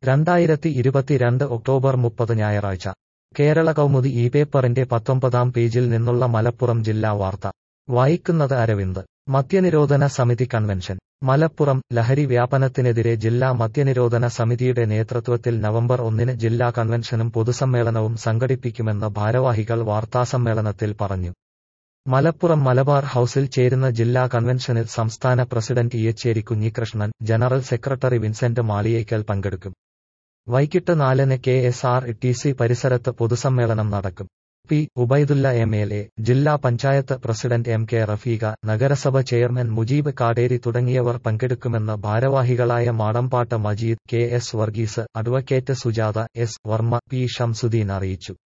രണ്ടായിരത്തി ഇരുപത്തിരണ്ട് ഒക്ടോബർ മുപ്പത് ഞായറാഴ്ച കേരള കൗമുദി ഈ പേപ്പറിന്റെ പത്തൊമ്പതാം പേജിൽ നിന്നുള്ള മലപ്പുറം ജില്ലാ വാർത്ത വായിക്കുന്നത് അരവിന്ദ് മദ്യനിരോധന സമിതി കൺവെൻഷൻ മലപ്പുറം ലഹരി വ്യാപനത്തിനെതിരെ ജില്ലാ മദ്യനിരോധന സമിതിയുടെ നേതൃത്വത്തിൽ നവംബർ ഒന്നിന് ജില്ലാ കൺവെൻഷനും പൊതുസമ്മേളനവും സംഘടിപ്പിക്കുമെന്ന് ഭാരവാഹികൾ വാർത്താസമ്മേളനത്തിൽ പറഞ്ഞു മലപ്പുറം മലബാർ ഹൌസിൽ ചേരുന്ന ജില്ലാ കൺവെൻഷനിൽ സംസ്ഥാന president Iyyachery Kunhikrishnan general secretary Vincent Maliyekkal പങ്കെടുക്കും വൈകിട്ട് നാലിന് K S R T C പരിസരത്ത് പൊതുസമ്മേളനം നടക്കും P Ubaidulla M L A ജില്ലാ panchayat president M K Rafeeqa നഗരസഭ ചെയർമാൻ മുജീബ് കാടേരി തുടങ്ങിയവർ പങ്കെടുക്കുമെന്ന് ഭാരവാഹികളായ Madambattu Majeed K S Varghese advocate Sujatha S Varma P Shamsuddin അറിയിച്ചു